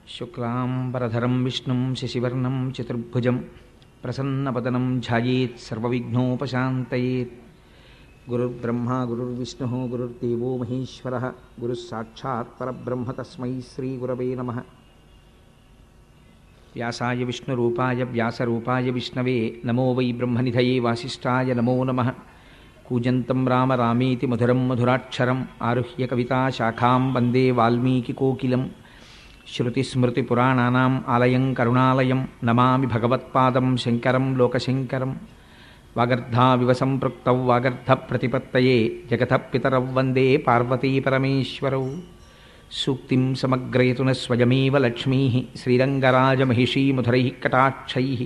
శుక్లాంబరధరం విష్ణుం శశివర్ణం చతుర్భుజం ప్రసన్నపదనం ఝాయేత్ సర్వవిఘ్నోపశాంతయేత్ గురుర్బ్రహ్మ గురుర్విష్ణు గురుర్దేవో మహేశ్వర గురుస్సాక్షాత్ పరబ్రహ్మ తస్మై శ్రీగురవే నమ వ్యాసాయ విష్ణురూపాయ వ్యాసరూపాయ విష్ణవే నమో వై బ్రహ్మనిధయే వాసిష్ఠాయ నమో నమ కూజంతం రామ రామేతి మధురం మధురాక్షరం ఆరుహ్య కవితా శాఖాం వందే వాల్మీకికోకిలం శృతిస్మృతిపురాణానాం ఆలయం కరుణాలయం నమామి భగవత్పాదం శంకరం లోకశంకరం వాగర్ధావివ సంపృక్తౌ వాగర్ధప్రతిపత్తయే జగతః పితరౌ వందే పార్వతీపరమేశ్వరౌ సూక్తిం సమగ్రయతున స్వయమేవ లక్ష్మీ శ్రీరంగరాజమహిషీముధరైः కటాక్షైः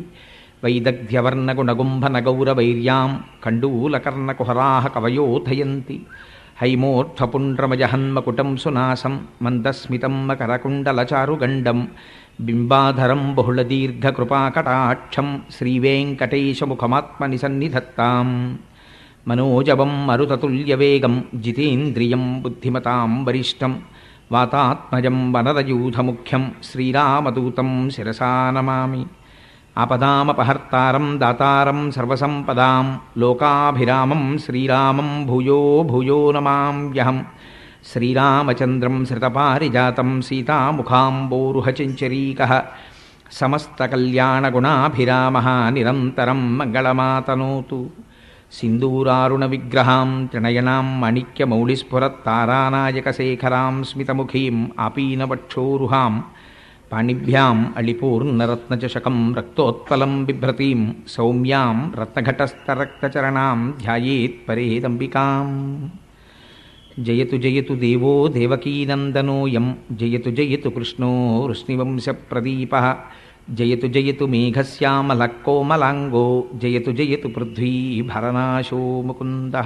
వైదగ్ధ్యవర్ణగుణగుంభనగౌరవైర్యాం కండూలకర్ణకుహరాः కవయోధయంతి హైమోర్ధ్వపుండ్రమజహన్మకుటం సునాసం మందస్మితం మకరకుండలచారుగండం బింబాధరం బహుళదీర్ఘకృపాకటాక్షం శ్రీవేంకటేశముఖమాత్మని సన్నిధత్తాం మనోజవం మరుతతుల్యవేగం జితేంద్రియం బుద్ధిమతాం వరిష్టం వాతాత్మజం వనరయూధముఖ్యం శ్రీరామదూతం శిరసా నమామి ఆపదామపహర్తారం దాతారం సర్వసంపదాం లోకాభిరామం శ్రీరామం భూయో భూయో నమామ్యహం శ్రీరామచంద్రం శ్రితపారిజాతం సీతాముఖాంబోరుహచంచరీకः సమస్తకల్యాణగుణాభిరామः నిరంతరం మంగళమాతనోతు सिन्दूरारुणविग्रहां त्रिणयनां माणिक्यमौलिस्फुरत्तारानायकशेखरां स्मितमुखीम् आपीनवक्षोरुहां पाणिभ्याम् अळिपूर्णरत्नचषकं रक्तोत्पलं बिभ्रतीं सौम्यां रत्नघटस्थरक्तचरणां ध्यायेत्परेदम्बिकाम् जयतु जयतु देवो देवकीनन्दनोऽयं जयतु जयतु कृष्णो वृष्णिवंशप्रदीपः जयतु जयतु मेघश्यामलः कोमलाङ्गो जयतु जयतु पृथ्वी भरनाशो मुकुन्दः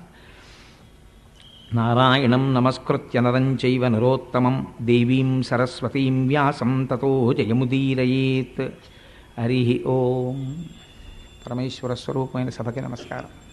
नारायणं नमस्कृत्य नरं चैव नरोत्तमं देवीं सरस्वतीं व्यासं ततो जयमुदीरयेत् हरिः ఓం పరమేశ్వర స్వరూపమైన సభకి నమస్కారం